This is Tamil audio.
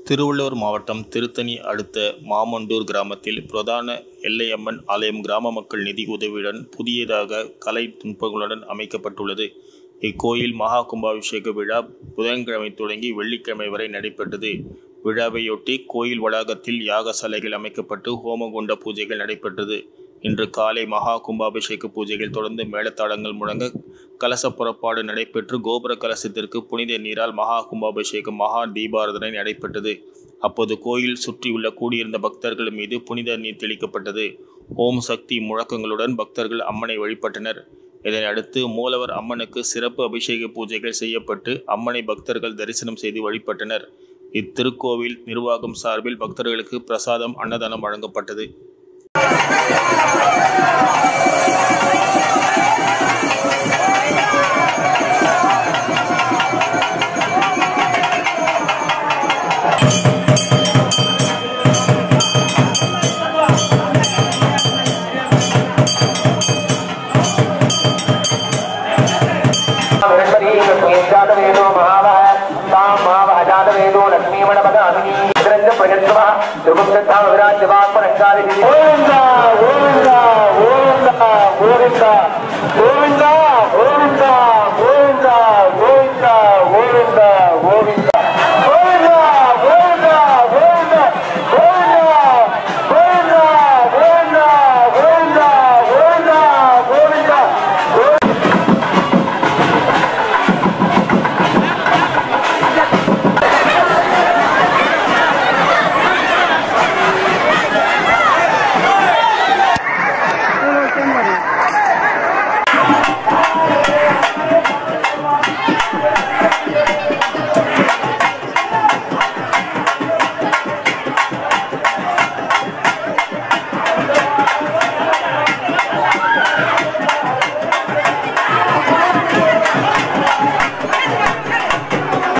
திருவள்ளூர் மாவட்டம் திருத்தணி அடுத்த மாமண்டூர் கிராமத்தில் பிரதான எல்லையம்மன் ஆலயம் கிராம மக்கள் நிதி உதவியுடன் புதியதாக கலை நுட்பங்களுடன் அமைக்கப்பட்டுள்ளது இக்கோயில் மகா கும்பாபிஷேக விழா புதன்கிழமை தொடங்கி வெள்ளிக்கிழமை வரை நடைபெற்றது விழாவையொட்டி கோயில் வளாகத்தில் யாகசாலைகள் அமைக்கப்பட்டு ஹோமகுண்ட பூஜைகள் நடைபெற்றது இன்று காலை மகா கும்பாபிஷேக பூஜைகள் தொடர்ந்து மேளதாளங்கள் முழங்க கலச புறப்பாடு நடைபெற்று கோபுர கலசத்திற்கு புனித நீரால் மகா கும்பாபிஷேகம் மகா தீபாராதனை நடைபெற்றது அப்போது கோயில் சுற்றியுள்ள கூடியிருந்த பக்தர்கள் மீது புனித நீர் தெளிக்கப்பட்டது ஓம் சக்தி முழக்கங்களுடன் பக்தர்கள் அம்மனை வழிபட்டனர் இதனை அடுத்து மூலவர் அம்மனுக்கு சிறப்பு அபிஷேக பூஜைகள் செய்யப்பட்டு அம்மனை பக்தர்கள் தரிசனம் செய்து வழிபட்டனர் இத்திருக்கோவில் நிர்வாகம் சார்பில் பக்தர்களுக்கு பிரசாதம் அன்னதானம் வழங்கப்பட்டது बृहस्पति जातवेदो महावः तां महावः जातवेदो लक्ष्मीमणपदामिनी इन्द्रञ्च प्रयत्नः त्रिगुप्तथा विराज्यवात्मरङ्गादि गोविन्द गोविन्द गोविन्द गोविन्द गोविन्द गोविन्द